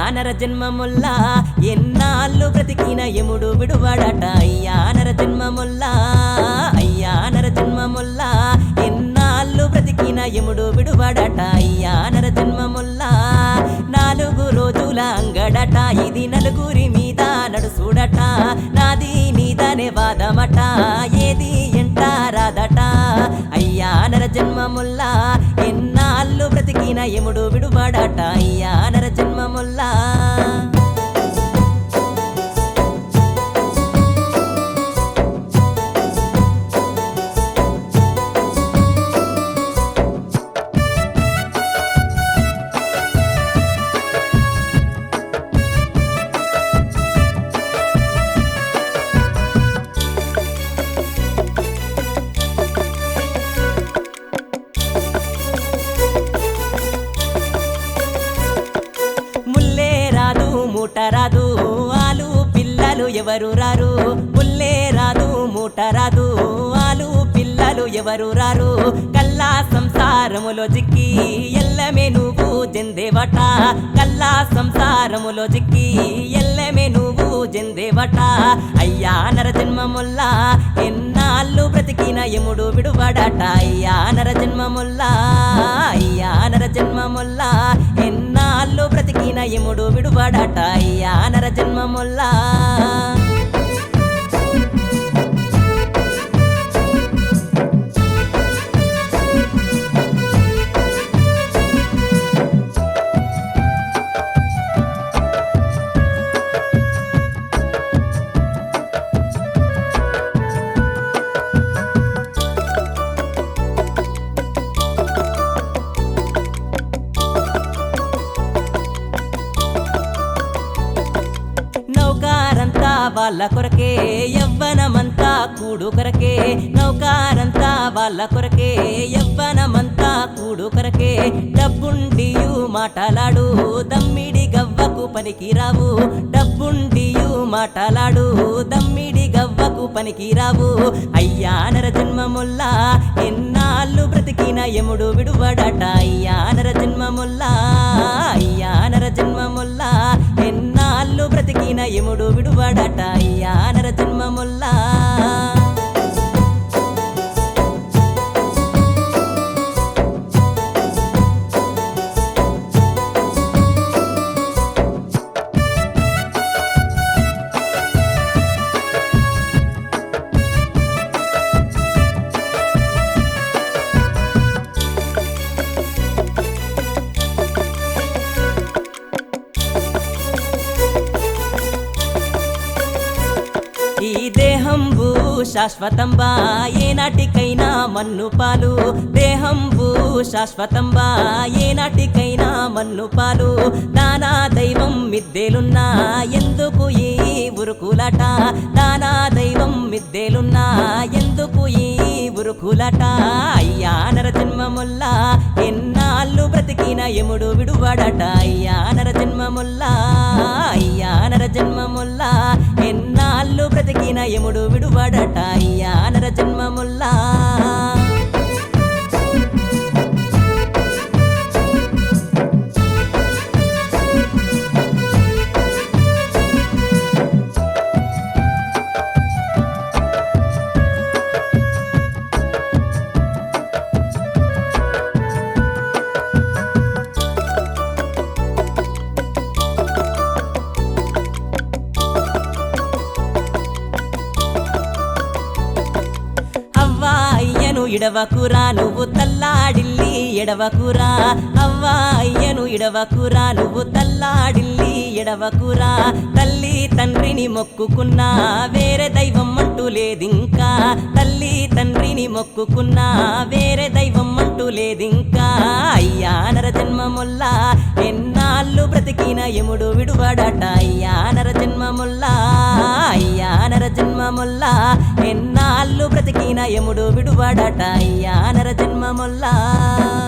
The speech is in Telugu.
నర జన్మముల్లా ఎన్నాళ్ళు బ్రతికిన యముడు విడువాడట అయ్యా నర జన్మముల్లా అయ్యా నర జన్మముల్లా ఎన్నాళ్ళు బ్రతికిన యముడు విడువాడట అయ్యా నర జన్మముల్లా నాలుగు రోజుల అంగడట ఇది నలుగురి మీద నడుసుడట నాది నీదనే వాదమట ఏది ఎంట రాదట అయ్యా నర జన్మముల్లా ఎన్నాళ్ళు బ్రతికిన యముడు విడువాడట అయ్యా నర జన్మముల్లా ముల్లే రాదు మూట రాదు ఆలు పిల్లలు ఎవరు రారు ముల్లే రాదు మూట రాదు ఆలు పిల్లలు ఎవరు రారు కల్లా సంసారములో జిక్కి ఎల్లమే నువ్వు జందేవట కల్లా సంసారములో జిక్కి ఎల్లమే నువ్వు జందేవట అయ్యా నర జన్మముల్లా ఎన్నాళ్ళు బ్రతికిన యముడు విడువడట అయ్యా నర జన్మముల్లా అయ్యా నర జన్మముల్లా ఎన్నాళ్ళు బ్రతికిన యముడు విడువడట అయ్యా నర జన్మముల్లా నౌకారంతా వాళ్ళ కొరకే యవ్వనమంతా కూడు కొరకే నౌకారంతా వాళ్ళ కొరకే యవ్వనమంతా కూడు కొరకే డబ్బుండియు మాటలాడు దమ్మిడి గవ్వకు పనికి రావు డబ్బుండియు మాటలాడు దమ్మిడి గవ్వకు పనికి రావు అయ్యా నర జన్మముల్లా ఎన్నాళ్ళు బ్రతికిన యముడు విడువడట అయ్యా నర జన్మముల్లా అయ్యా నర జన్మముల్లా ఎన్నాళ్ళు బ్రతికిన యముడు విడువడట అయ్యా నర జన్మముల్లా ఈ దేహంబు శాశ్వతంబా ఏనాటికైనా మన్ను పాలు దేహంబు శాశ్వతంబా ఏనాటికైనా మన్ను పాలు దానా దైవం మిద్దెలున్నా ఎందుకు ఈ ఉరుకులట దానా దైవం మిద్దెలున్నా ఎందుకు ఈ ఉరుకులట అయ్యా నర జన్మముల్లా ఎన్నాళ్ళు బ్రతికిన యముడు విడువడట అయ్యా నర జన్మముల్లా అయ్యా నర జన్మముల్లా ఎన్నాళ్ళు బ్రతికిన యముడు విడువడట అయ్యా నర జన్మముల్లా అవ్వా అయ్యను ఇడవకురా నువ్వు తల్లాడిల్లి ఎడవకురా అవ్వా అయ్యను ఇడవకురా నువ్వు తల్లాడిల్లి ఎడవకురా తల్లి తండ్రిని మొక్కుకున్నా వేరే దైవం అంటూ లేదింకా తల్లి తండ్రిని మొక్కుకున్నా వేరే దైవం అంటూ లేదింకా అయ్యా నర జన్మముల్లా ఎన్నాళ్ళు బ్రతికిన యముడు విడువడట అయ్యా నర జన్మముల్లా అయ్యా నర జన్మముల్లా ఎన్నాళ్ళు బ్రతికిన యముడు విడువడట అయ్యా నర జన్మముల్లా